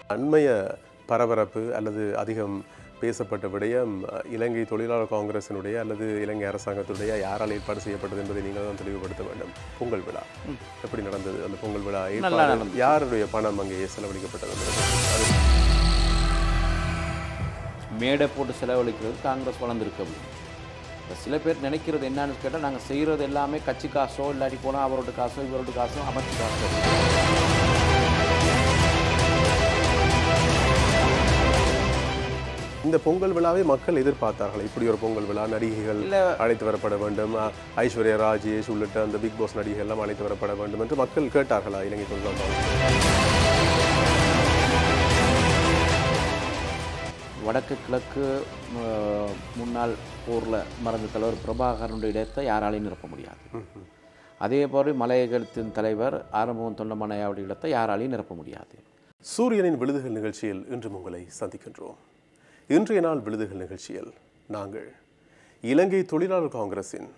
அண்மைய பரபரப்பு அல்லது அதிகம் பேசப்பட்ட விடயம் அஹ், இலங்கை தொழிலாளர் காங்கிரசினுடைய அல்லது இலங்கை அரசாங்கத்துடைய யாரால் ஏற்பாடு செய்யப்பட்டது என்பதை நீங்கள் தான் தெளிவுபடுத்த வேண்டும் பொங்கல் விழா எப்படி நடந்தது அந்த பொங்கல் விழா நல்லா ஏற்பாடு நடந்தது. யாருடைய பணம் அங்கே செலவழிக்கப்பட்டது அது மேடை போட்டு செலவழிக்கிறது காங்கிரஸ் வளர்ந்துருக்கு அப்படின்னு இப்ப சில பேர் நினைக்கிறது என்னன்னு கேட்டால் நாங்கள் செய்கிறது எல்லாமே கட்சி காசோ இல்லாட்டி போனால் அவரோட காசோ இவரோட காசோ அமைச்சு காசோ இந்த பொங்கல் விழாவை மக்கள் எதிர்பார்த்தார்கள் இப்படி ஒரு பொங்கல் விழா நடிகைகள் இல்ல. அழைத்து வரப்பட வேண்டும் அஹ், ஐஸ்வர்யா ராஜேஷ் உள்ளிட்ட அந்த பிக் பாஸ் நடிகைகள் எல்லாம் அழைத்து வரப்பட வேண்டும் என்று மக்கள் கேட்டார்களா இலங்கை தொழிலாளர் காங்கிரஸ்? வடக்கு கிழக்கு ம- முன்னாள் போரில் மறைந்த தலைவர் பிரபாகரனுடைய இடத்தை யாராலையும் நிரப்ப முடியாது அதே போல மலையகத்தின் தலைவர் ஆரம்பம் தொண்டமனையாவுடைய இடத்தை யாராலையும் நிரப்ப முடியாது சூரியனின் விழுதுகள் நிகழ்ச்சியில் இன்று உங்களை சந்திக்கின்றோம் இன்றைய நாள் விழுதுகள் நிகழ்ச்சியில் நாங்கள் இலங்கை தொழிலாளர் காங்கிரசின்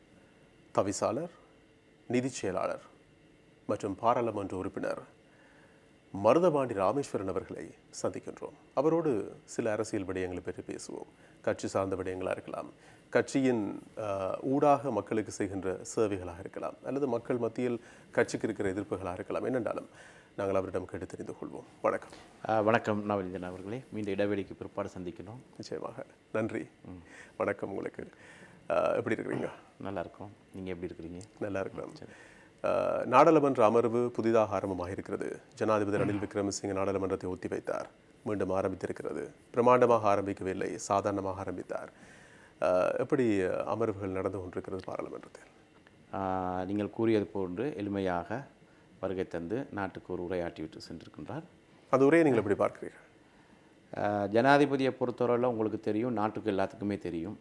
தவிசாளர் நிதிச் செயலாளர் மற்றும் பாராளுமன்ற உறுப்பினர் மருதபாண்டி ராமேஸ்வரன் அவர்களை சந்திக்கின்றோம் அவரோடு சில அரசியல் விடயங்களை பற்றி பேசுவோம் கட்சி சார்ந்த விடயங்களாக இருக்கலாம் கட்சியின் ஆஹ், ஊடாக மக்களுக்கு செய்கின்ற சேவைகளாக இருக்கலாம் அல்லது மக்கள் மத்தியில் கட்சிக்கு இருக்கிற எதிர்ப்புகளாக இருக்கலாம் என்னென்றாலும் நாங்கள் அவரிடம் கேட்டு தெரிந்து கொள்வோம் வணக்கம் அஹ், வணக்கம் நவரஞ்சன் அவர்களே மீண்டும் இடைவெளிக்கு பிற்பாடு சந்திக்கணும் நிச்சயமாக நன்றி வணக்கம் உங்களுக்கு ஆஹ், எப்படி இருக்கிறீங்க நல்லா இருக்கும் நீங்கள் எப்படி இருக்கிறீங்க நல்லா இருக்கிறோம் ஆஹ், நாடாளுமன்ற அமர்வு புதிதாக ஆரம்பமாக இருக்கிறது ஜனாதிபதி ரணில் விக்ரமசிங்க நாடாளுமன்றத்தை ஒத்திவைத்தார் மீண்டும் ஆரம்பித்திருக்கிறது பிரமாண்டமாக ஆரம்பிக்கவில்லை சாதாரணமாக ஆரம்பித்தார் ஆஹ், எப்படி அமர்வுகள் நடந்து கொண்டிருக்கிறது பாராளுமன்றத்தில் ஆஹ், நீங்கள் கூறியது போன்று எளிமையாக வருகை தந்து நாட்டுக்கு ஒரு உரையாற்றிவிட்டு சென்றிருக்கின்றார் அந்த உரையை நீங்கள் எப்படி பார்க்கிறீர்கள் ஆஹ், ஜனாதிபதியை பொறுத்தவரையில் உங்களுக்கு தெரியும் நாட்டுக்கு எல்லாத்துக்குமே தெரியும்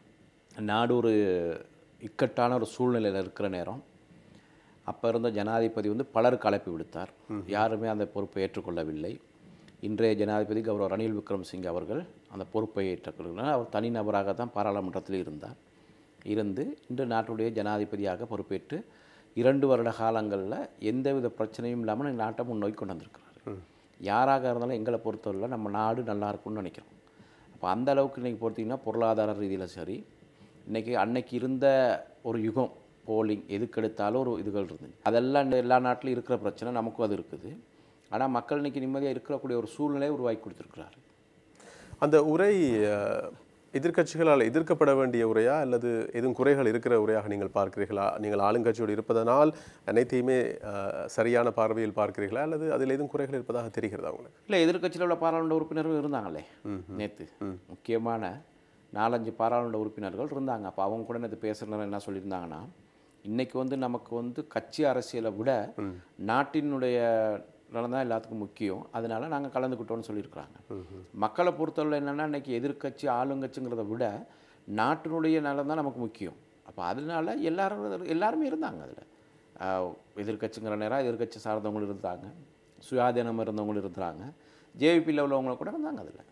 நாடு ஒரு இக்கட்டான ஒரு சூழ்நிலையில் இருக்கிற நேரம் அப்போ இருந்த ஜனாதிபதி வந்து பலருக்கு அழைப்பு விடுத்தார் யாருமே அந்த பொறுப்பை ஏற்றுக்கொள்ளவில்லை இன்றைய ஜனாதிபதி கௌரவ ரணில் விக்ரமசிங்கே அவர்கள் அந்த பொறுப்பை ஏற்றுக்கொள்கிறார் அவர் தனிநபராக தான் பாராளுமன்றத்தில் இருந்தார் இருந்து இன்று நாட்டுடைய ஜனாதிபதியாக பொறுப்பேற்று இரண்டு வருட காலங்களில் எந்தவித பிரச்சனையும் இல்லாமல் நாட்டை முன்னோக்கி கொண்டு வந்திருக்கிறார் யாராக இருந்தாலும் எங்களை பொறுத்தவரையில் நம்ம நாடு நல்லா இருக்கும்னு நினைக்கிறோம் அப்போ அந்த அளவுக்கு இன்றைக்கி பொறுத்தீங்கன்னா பொருளாதார ரீதியில் சரி இன்றைக்கி அன்னைக்கு இருந்த ஒரு யுகம் போலிங் எதுக்கெடுத்தாலும் ஒரு இதுகள் இருந்துச்சு அதெல்லாம் இந்த எல்லா நாட்டிலும் இருக்கிற பிரச்சனை நமக்கும் அது இருக்குது ஆனால் மக்கள் இன்னைக்கு நிம்மதியாக இருக்கக்கூடிய ஒரு சூழ்நிலையை உருவாக்கி கொடுத்துருக்குறாரு அந்த உரை அஹ், எதிர்க்கட்சிகளால் எதிர்க்கப்பட வேண்டிய உரையா அல்லது எதுவும் குறைகள் இருக்கிற உரையாக நீங்கள் பார்க்கிறீர்களா நீங்கள் ஆளுங்கட்சியோடு இருப்பதனால் அனைத்தையுமே அஹ், சரியான பார்வையில் பார்க்கிறீர்களா அல்லது அதில் எதுவும் குறைகள் இருப்பதாக தெரிகிறதா உங்களுக்கு இல்லை எதிர்க்கட்சியில் உள்ள பாராளுமன்ற உறுப்பினர்கள் இருந்தாங்களே நேற்று முக்கியமான நாலஞ்சு பாராளுமன்ற உறுப்பினர்கள் இருந்தாங்க அப்போ அவங்க கூட நேற்று பேசுகிறவங்க என்ன சொல்லியிருந்தாங்கன்னா இன்னைக்கு வந்து நமக்கு வந்து கட்சி அரசியலை விட நாட்டினுடைய நலன் தான் எல்லாத்துக்கும் முக்கியம் அதனால நாங்கள் கலந்துக்கிட்டோம்னு சொல்லியிருக்கிறாங்க மக்களை பொறுத்தவரை என்னென்னா இன்னைக்கு எதிர்க்கட்சி ஆளுங்கட்சிங்கிறத விட நாட்டினுடைய நலன் தான் நமக்கு முக்கியம் அப்போ அதனால எல்லாரும் எல்லாருமே இருந்தாங்க அதில் எதிர்க்கட்சிங்கிற நேரம் எதிர்க்கட்சி சார்ந்தவங்களும் இருந்தாங்க சுயாதீனம் இருந்தவங்களும் இருந்தாங்க ஜேவிபியில் உள்ளவங்க கூட இருந்தாங்க அதில்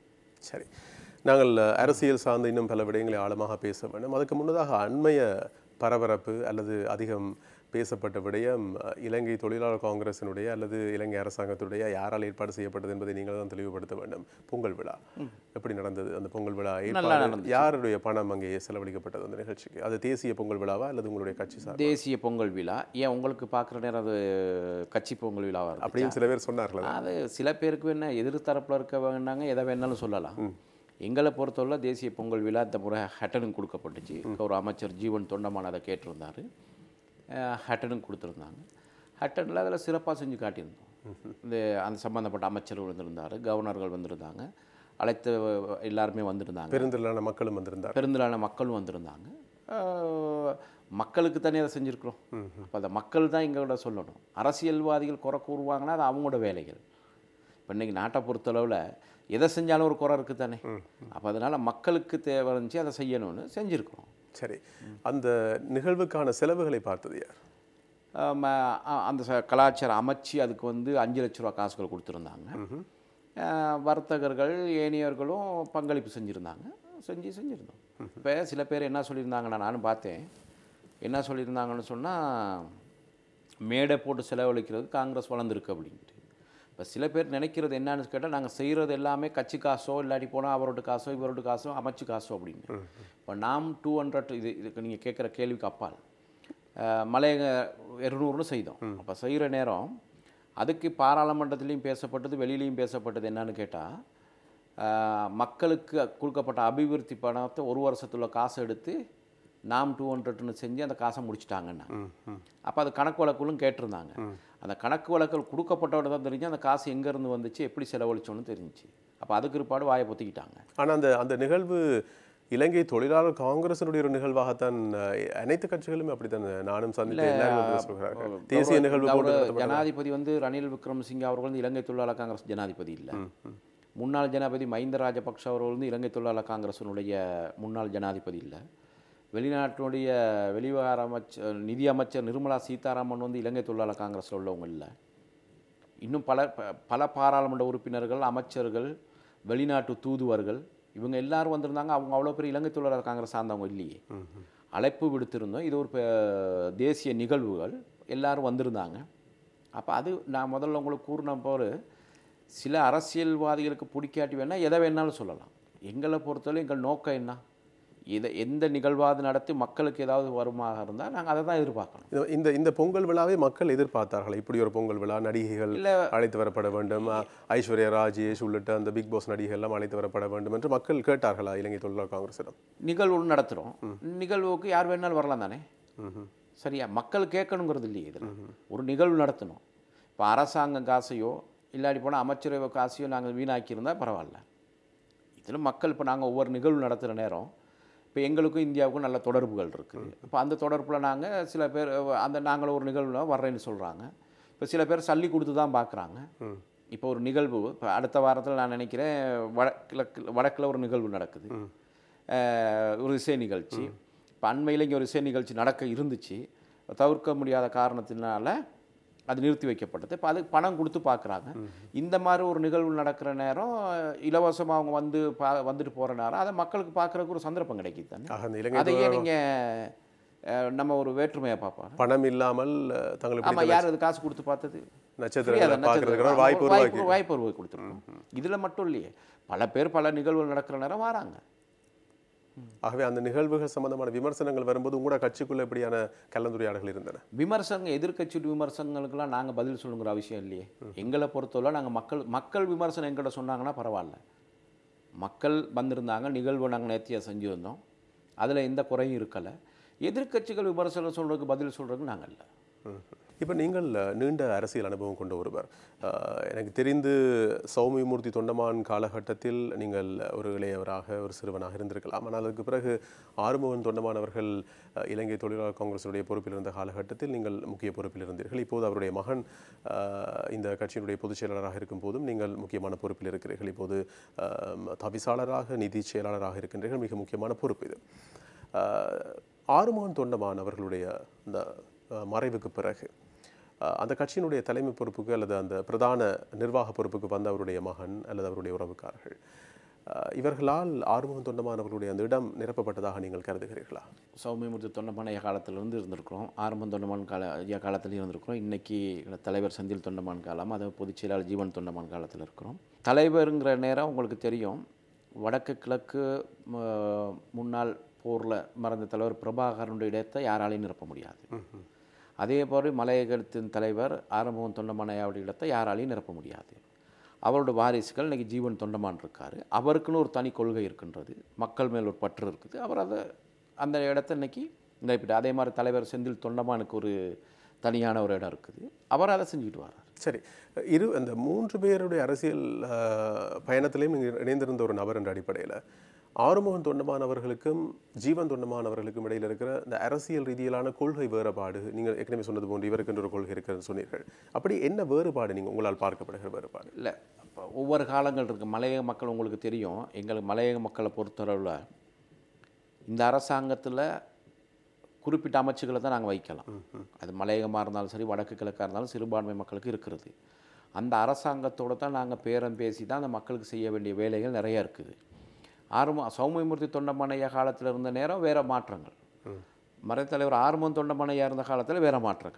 சரி நாங்கள் அஹ், அரசியல் சார்ந்த இன்னும் பல விடயங்களை ஆழமாக பேச வேண்டும் அதுக்கு முன்னதாக அண்மைய பரபரப்பு அல்லது அதிகம் பேசப்பட்ட விடயம் அஹ், இலங்கை தொழிலாளர் காங்கிரசினுடைய அல்லது இலங்கை அரசாங்கத்துடைய யாரால் ஏற்பாடு செய்யப்பட்டது என்பதை நீங்கள் தான் தெளிவுபடுத்த வேண்டும் பொங்கல் விழா எப்படி நடந்தது அந்த பொங்கல் விழா நல்லா ஏற்பாடு நடந்துச்சு. யாருடைய பணம் அங்கே செலவழிக்கப்பட்டது அந்த நிகழ்ச்சிக்கு அது தேசிய பொங்கல் விழாவா அல்லது உங்களுடைய கட்சி சார் தேசிய பொங்கல் விழா ஏன் உங்களுக்கு பார்க்குற நேரம் அது கட்சி பொங்கல் விழாவாக இருக்கும் அப்படின்னு சில பேர் சொன்னார்கள் அது சில பேருக்கு என்ன எதிர் தரப்பில் இருக்க வேணாங்க எதை வேணாலும் சொல்லலாம் எங்களை பொறுத்தவரை தேசிய பொங்கல் விழா இந்த முறை ஹட்டனுக்கு கொடுக்கப்பட்டுச்சு ஒரு அமைச்சர் ஜீவன் தொண்டமான் அதை கேட்டிருந்தார் ஹட்டனுக்கு கொடுத்துருந்தாங்க ஹட்டனில் அதில் சிறப்பாக செஞ்சு காட்டியிருந்தோம் இந்த அந்த சம்மந்தப்பட்ட அமைச்சர்கள் வந்திருந்தார் கவர்னர்கள் வந்திருந்தாங்க அழைத்த எல்லாருமே வந்திருந்தாங்க பெருந்திரளான மக்களும் வந்திருந்தார் பெருந்திரளான மக்களும் வந்திருந்தாங்க அஹ், மக்களுக்கு தானே அதை செஞ்சுருக்குறோம் அப்போ அந்த மக்கள் தான் எங்களோட சொல்லணும் அரசியல்வாதிகள் குறை கூறுவாங்கன்னா அது அவங்களோட வேலைகள் இப்போ இன்றைக்கி நாட்டை பொறுத்தளவில் எதை செஞ்சாலும் ஒரு குறை இருக்குது தானே அப்போ அதனால் மக்களுக்கு தேவை இருந்துச்சு அதை செய்யணும்னு செஞ்சுருக்கிறோம் சரி அந்த நிகழ்வுக்கான செலவுகளை பார்த்தது யார் ஆம், அ- அந்த ச- கலாச்சார அமைச்சு அதுக்கு வந்து அஞ்சு லட்ச ரூபா காசுகள் கொடுத்துருந்தாங்க அஹ், வர்த்தகர்கள் ஏனையவர்களும் பங்களிப்பு செஞ்சுருந்தாங்க செஞ்சு செஞ்சுருந்தோம் இப்போ சில பேர் என்ன சொல்லியிருந்தாங்கன்னா நானும் பார்த்தேன் என்ன சொல்லியிருந்தாங்கன்னு சொன்னால் மேடை போட்டு செலவழிக்கிறது காங்கிரஸ் வளர்ந்துருக்கு அப்படின்ட்டு இப்போ சில பேர் நினைக்கிறது என்னன்னு கேட்டால் நாங்கள் செய்கிறது எல்லாமே கட்சி காசோ இல்லாட்டி போனால் அவரோட காசோ இவரோட காசோ அமைச்சு காசோ அப்படின்னு இப்போ நாம் டூ ஹண்ட்ரட் இது இதுக்கு நீங்கள் கேட்குற கேள்விக்கு அப்பால் அஹ், மலையக இருநூறுன்னு செய்தோம் அப்போ செய்கிற நேரம் அதுக்கு பாராளுமன்றத்திலையும் பேசப்பட்டது வெளியிலையும் பேசப்பட்டது என்னன்னு கேட்டால் மக்களுக்கு கொடுக்கப்பட்ட அபிவிருத்தி பணத்தை ஒரு வருஷத்துள்ள காசை எடுத்து நாம் டூ ஹண்ட்ரட்னு செஞ்சு அந்த காசை முடிச்சிட்டாங்கன்னா அப்போ அது கணக்கு வழக்குகளும் கேட்டிருந்தாங்க அந்த கணக்கு வழக்குகள் கொடுக்கப்பட்டோட தான் தெரிஞ்சு அந்த காசு எங்கேருந்து வந்துச்சு எப்படி செலவழிச்சோன்னு தெரிஞ்சுச்சு அப்போ அதுக்கு பிற்பாடு வாயை பொத்திக்கிட்டாங்க ஆனால் அந்த அந்த நிகழ்வு இலங்கை தொழிலாளர் காங்கிரசினுடைய ஒரு நிகழ்வாகத்தான் அஹ், அனைத்து கட்சிகளுமே அப்படித்தான் நானும் சந்தித்த எல்லாரும் அப்படி சொல்கிறார்கள் தேசிய நிகழ்வு கௌரவ போன்று நடத்தப்பட்டது. ஜனாதிபதி வந்து ரணில் விக்ரமசிங்கே அவர்கள் வந்து இலங்கை தொழிலாளர் காங்கிரஸ் ஜனாதிபதி இல்லை முன்னாள் ஜனாதிபதி மஹிந்த ராஜபக்ஷ அவர்கள் வந்து இலங்கை தொழிலாளர் காங்கிரசினுடைய முன்னாள் ஜனாதிபதி இல்லை வெளிநாட்டினுடைய வெளிவிவகார அமைச்சர் நிதி அமைச்சர் நிர்மலா சீதாராமன் வந்து இலங்கை தொழிலாளர் காங்கிரஸில் உள்ளவங்க இல்லை இன்னும் பல ப- பல பாராளுமன்ற உறுப்பினர்கள் அமைச்சர்கள் வெளிநாட்டு தூதுவர்கள் இவங்க எல்லாரும் வந்திருந்தாங்க அவங்க அவ்வளோ பெரிய இலங்கை தொழிலாளர் காங்கிரஸ் சார்ந்தவங்க இல்லையே அழைப்பு விடுத்திருந்தோம் இது ஒரு ப- தேசிய நிகழ்வுகள் எல்லாரும் வந்திருந்தாங்க அப்போ அது நான் முதல்ல உங்களுக்கு கூறின போது சில அரசியல்வாதிகளுக்கு பிடிக்காட்டி வேணால் எதை வேணாலும் சொல்லலாம் எங்களை பொறுத்தவரை எங்கள் நோக்கம் என்ன இதை எந்த நிகழ்வாவது நடத்தி மக்களுக்கு ஏதாவது வருமாக இருந்தால் நாங்கள் அதை தான் எதிர்பார்க்கணும் இந்த- இந்த இந்த பொங்கல் விழாவை மக்கள் எதிர்பார்த்தார்கள் இப்படி ஒரு பொங்கல் விழா நடிகைகள் இல்ல. அழைத்து வரப்பட வேண்டும் அ, ஐஸ்வர்யா ராஜேஷ் உள்ளிட்ட அந்த பிக் பாஸ் நடிகைகள் எல்லாம் அழைத்து வரப்பட வேண்டும் என்று மக்கள் கேட்டார்களா இலங்கை தொழிலாளர் காங்கிரசிடம் நிகழ்வு நடத்துகிறோம் நிகழ்வுக்கு யார் வேணாலும் வரலாம் தானே சரியா மக்கள் கேட்கணுங்கிறது இல்லையே இதில் ஒரு நிகழ்வு நடத்தணும் இப்போ அரசாங்கம் காசையோ இல்லாட்டி போனால் அமைச்சரவை காசையோ நாங்கள் வீணாக்கியிருந்தால் பரவாயில்ல இதில் மக்கள் இப்போ நாங்கள் ஒவ்வொரு நிகழ்வு நடத்துகிற நேரம் இப்போ எங்களுக்கும் இந்தியாவுக்கும் நல்ல தொடர்புகள் இருக்குது இப்போ அந்த தொடர்பில் நாங்கள் சில பேர் அந்த நாங்கள் ஒரு நிகழ்வுல வர்றேன்னு சொல்கிறாங்க இப்போ சில பேர் சல்லி கொடுத்து தான் பார்க்குறாங்க இப்போ ஒரு நிகழ்வு இப்போ அடுத்த வாரத்தில் நான் நினைக்கிறேன் வடகிழக்கு வடக்கில் ஒரு நிகழ்வு நடக்குது அஹ், ஒரு இசை நிகழ்ச்சி இப்போ அண்மையில் இங்கே ஒரு இசை நிகழ்ச்சி நடக்க இருந்துச்சு தவிர்க்க முடியாத காரணத்தினால அது நிறுத்தி வைக்கப்பட்டது இப்போ அதுக்கு பணம் கொடுத்து பார்க்குறாங்க இந்த மாதிரி ஒரு நிகழ்வு நடக்கிற நேரம் இலவசமாக அவங்க வந்து பா வந்துட்டு போகிற நேரம் அதை மக்களுக்கு பார்க்குறதுக்கு ஒரு சந்தர்ப்பம் கிடைக்குது தானே ஆக அந்த இலங்கை அதையே நீங்கள் நம்ம ஒரு வேற்றுமையாக பார்ப்போம் பணம் இல்லாமல் அ, தங்களுக்கு ஆமாம் யார் அது காசு கொடுத்து பார்த்தது நட்சத்திரங்களை ஃப்ரீயா தான் பார்க்கறதுக்கு நட்சத்திரம். ஒரு வாய்ப்பு ஆமா, உருவாக்கி வாய்ப்பு உருவாக்கி கொடுத்துருக்கோம் இதில் மட்டும் இல்லையே பல பேர் பல நிகழ்வுகள் நடக்கிற நேரம் வராங்க ஆகவே அந்த நிகழ்வுகள் சம்பந்தமான விமர்சனங்கள் வரும்போது உங்களோட கட்சிக்குள்ள இப்படியான கலந்துரையாடல்கள் இருந்தன விமர்சனங்க எதிர்க்கட்சி விமர்சனங்களுக்கெல்லாம் நாங்கள் பதில் சொல்லுங்கிற அவசியம் இல்லையே எங்களை பொறுத்தவரை நாங்கள் மக்கள் மக்கள் விமர்சனம் எங்கிட்ட சொன்னாங்கன்னா பரவாயில்ல மக்கள் வந்திருந்தாங்க நிகழ்வை நாங்கள் நேர்த்தியாக செஞ்சுருந்தோம் அதில் எந்த குறையும் இருக்கலை எதிர்க்கட்சிகள் விமர்சனம் சொல்கிறதுக்கு பதில் சொல்கிறதுக்கு நாங்கள் இல்லை இப்போ நீங்கள் அ, நீண்ட அரசியல் அனுபவம் கொண்ட ஒருவர் அ, எனக்கு தெரிந்து சௌமியமூர்த்தி தொண்டமான் காலகட்டத்தில் நீங்கள் ஒரு இளையவராக ஒரு சிறுவனாக இருந்திருக்கலாம் ஆனால் அதுக்கு பிறகு ஆறுமுகன் தொண்டமான் அவர்கள் அ, இலங்கை தொழிலாளர் காங்கிரசுடைய பொறுப்பில் இருந்த காலகட்டத்தில் நீங்கள் முக்கிய பொறுப்பில் இருந்தீர்கள் இப்போது அவருடைய மகன் அ, இந்த கட்சியினுடைய பொதுச் செயலாளராக இருக்கும் போதும் நீங்கள் முக்கியமான பொறுப்பில் இருக்கிறீர்கள் இப்போது அ, தவிசாளராக நிதி செயலாளராக இருக்கின்றீர்கள் மிக முக்கியமான பொறுப்பு இது அ, ஆறுமுகன் தொண்டமான் அவர்களுடைய இந்த அ, மறைவுக்கு பிறகு அஹ் அந்த கட்சியினுடைய தலைமை பொறுப்புக்கு அல்லது அந்த பிரதான நிர்வாக பொறுப்புக்கு வந்த அவருடைய மகன் அல்லது அவருடைய உறவுக்காரர்கள் அஹ் இவர்களால் ஆறுமுகம் தொண்டமானவர்களுடைய அந்த இடம் நிரப்பப்பட்டதாக நீங்கள் கருதுகிறீர்களா சௌமியமூர்த்தி தொண்டமான் ஐயா காலத்திலிருந்து இருந்திருக்கிறோம் ஆரம்பம் தொண்டமான் கால ஐயா காலத்துலேயும் இருந்திருக்கிறோம் இன்றைக்கி தலைவர் செந்தில் தொண்டமான் காலம் அது பொதுச் செயலாளர் ஜீவன் தொண்டமான் காலத்தில் இருக்கிறோம் தலைவருங்கிற நேரம் உங்களுக்கு தெரியும் வடக்கு கிழக்கு ம- முன்னாள் போரில் மறைந்த தலைவர் பிரபாகரனுடைய இடத்தை யாராலையும் நிரப்ப முடியாது அதே போல் மலையகத்தின் தலைவர் ஆரம்பம் தொண்டமான் ஐயாவுடைய இடத்தை யாராலையும் நிரப்ப முடியாது அவரோட வாரிசுகள் இன்னைக்கு ஜீவன் தொண்டமான் இருக்கார் அவருக்குன்னு ஒரு தனி கொள்கை இருக்கின்றது மக்கள் மேல் ஒரு பற்று இருக்குது அவர் அதை அந்த இடத்த இன்னைக்கு நிரப்பிட்டு அதே மாதிரி தலைவர் செந்தில் தொண்டமானுக்கு ஒரு தனியான ஒரு இடம் இருக்குது அவர் அதை செஞ்சுக்கிட்டு வர்றார் சரி இரு அந்த மூன்று பேருடைய அரசியல் அஹ், பயணத்திலையும் நீங்கள் இணைந்திருந்த ஒரு நபர் என்ற அடிப்படையில் ஆறுமுகன் தொண்டமானவர்களுக்கும் ஜீவன் தொண்டமானவர்களுக்கும் இடையில் இருக்கிற இந்த அரசியல் ரீதியிலான கொள்கை வேறுபாடு நீங்கள் ஏற்கனவே சொன்னது போன்று இவருக்கு ஒரு கொள்கை இருக்கிறது சொன்னீர்கள் அப்படி என்ன வேறுபாடு நீங்கள் உங்களால் பார்க்கப்படுகிற வேறுபாடு இல்லை அப்போ ஒவ்வொரு காலங்கள் இருக்குது மலையக மக்கள் உங்களுக்கு தெரியும் எங்களுக்கு மலையக மக்களை பொறுத்தளவில் இந்த அரசாங்கத்தில் குறிப்பிட்ட அமைச்சுகளை தான் நாங்கள் வைக்கலாம் அது மலையகமாக இருந்தாலும் சரி வடக்கு கிழக்காக இருந்தாலும் சிறுபான்மை மக்களுக்கு இருக்கிறது அந்த அரசாங்கத்தோடு தான் நாங்கள் பேரம் பேசி தான் அந்த மக்களுக்கு செய்ய வேண்டிய வேலைகள் நிறைய இருக்குது ஆறும சௌமியமூர்த்தி தொண்டமனையா காலத்தில் இருந்த நேரம் வேறு மாற்றங்கள் மறைத்தலைவர் ஆறுமன் தொண்டமனையா இருந்த காலத்தில் வேறு மாற்றங்கள்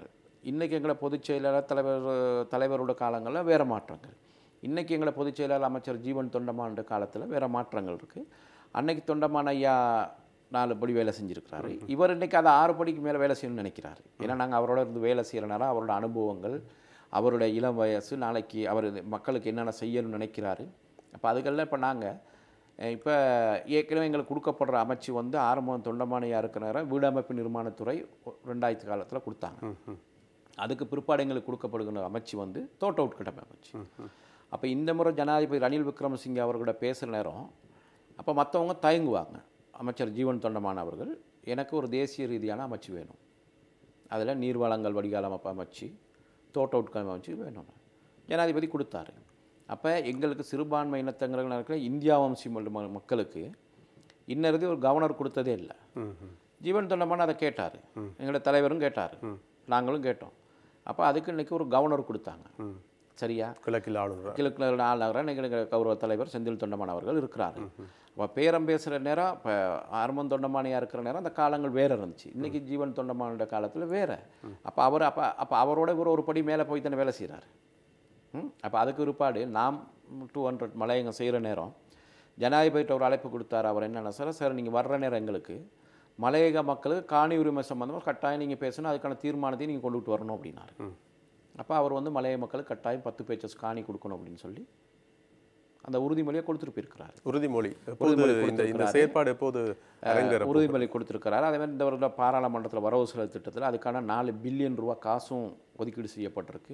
இன்றைக்கி எங்களை பொதுச் செயலாளர் தலைவர் தலைவரோட காலங்களில் வேறு மாற்றங்கள் இன்றைக்கி எங்களை பொதுச் செயலாளர் அமைச்சர் ஜீவன் தொண்டமான் காலத்தில் வேறு மாற்றங்கள் இருக்குது அன்னைக்கு தொண்டமான் ஐயா நாலு படி வேலை செஞ்சுருக்கிறாரு இவர் இன்றைக்கி அதை ஆறு படிக்கு மேலே வேலை செய்யணும்னு நினைக்கிறாரு ஏன்னா நாங்கள் அவரோட இருந்து வேலை செய்கிறனால அவரோட அனுபவங்கள் அவருடைய இளம் வயசு நாளைக்கு அவர் மக்களுக்கு என்னென்ன செய்யணும்னு நினைக்கிறாரு அப்போ அதுக்கெல்லாம் இப்போ நாங்கள் இப்போ ஏற்கனவே எங்களுக்கு கொடுக்கப்படுற அமைச்சு வந்து ஆரம்பம் தொண்டமானையாக இருக்கிற நேரம் வீடமைப்பு நிர்மாணத்துறை ரெண்டாயிரத்து காலத்தில் கொடுத்தாங்க அதுக்கு பிற்பாடு எங்களுக்கு கொடுக்கப்படுகிற அமைச்சு வந்து தோட்ட உட்கட்டமை அமைச்சு அப்போ இந்த முறை ஜனாதிபதி ரணில் விக்ரமசிங்கே அவர்களோட பேசுகிற நேரம் அப்போ மற்றவங்க தயங்குவாங்க அமைச்சர் ஜீவன் தொண்டமான் அவர்கள் எனக்கு ஒரு தேசிய ரீதியான அமைச்சு வேணும் அதில் நீர்வளங்கள் வடிகால் அமைப்பு அமைச்சு தோட்ட உட்கட்டமை அமைச்சு வேணும் ஜனாதிபதி கொடுத்தாரு அப்போ எங்களுக்கு சிறுபான்மை இனத்தங்கள் இருக்கிற இந்தியா வம்சி ம- மக்களுக்கு இன்னருது ஒரு கவர்னர் கொடுத்ததே இல்லை ஜீவன் தொண்டமான அதை கேட்டார் எங்களோட தலைவரும் கேட்டார் நாங்களும் கேட்டோம் அப்போ அதுக்கு இன்னைக்கு ஒரு கவர்னர் கொடுத்தாங்க சரியா கிழக்கில் ஆளுநர் கிழக்கு ஆளுநர் எங்களுக்கு கௌரவ தலைவர் செந்தில் தொண்டமான் அவர்கள் இருக்கிறாரு அப்போ பேரம் பேசுகிற நேரம் இப்போ ஆரம்பம் தொண்டமானியாக இருக்கிற நேரம் அந்த காலங்கள் வேற இருந்துச்சு இன்னைக்கு ஜீவன் தொண்டமானோட காலத்தில் வேற அப்போ அவர் அப்போ அப்போ அவரோட இவர் ஒரு படி மேலே போய் தானே வேலை செய்கிறாரு அப்போ அதுக்கு ஒருபாடு நாம் டூ ஹண்ட்ரட் மலையங்க செய்கிற நேரம் ஜனாதிபதிட்ட ஒரு அழைப்பு கொடுத்தாரு அவர் என்னென்ன சார் சார் நீங்கள் வர்ற நேரம் எங்களுக்கு மலையக மக்களுக்கு காணி உரிமை சம்மந்தமாக கட்டாயம் நீங்கள் பேசணும் அதுக்கான தீர்மானத்தையும் நீங்கள் கொண்டுட்டு வரணும் அப்படின்னாரு அப்போ அவர் வந்து மலைய மக்களுக்கு கட்டாயம் பத்து பேச்சஸ் காணி கொடுக்கணும் அப்படின்னு சொல்லி அந்த உறுதிமொழியை கொடுத்துட்டு போயிருக்கிறாரு உறுதிமொழி எப்போது உறுதிமொழி இந்த இந்த கொடுத்திருக்கிறாரு. செயற்பாடு எப்போது அரங்கேற உறுதிமொழி கொடுத்துருக்கிறாரு அதே மாதிரி இந்த வருட பாராளுமன்றத்தில் வரவு செலவு திட்டத்தில் அதுக்கான நாலு பில்லியன் ரூபா காசும் ஒதுக்கீடு செய்யப்பட்டிருக்கு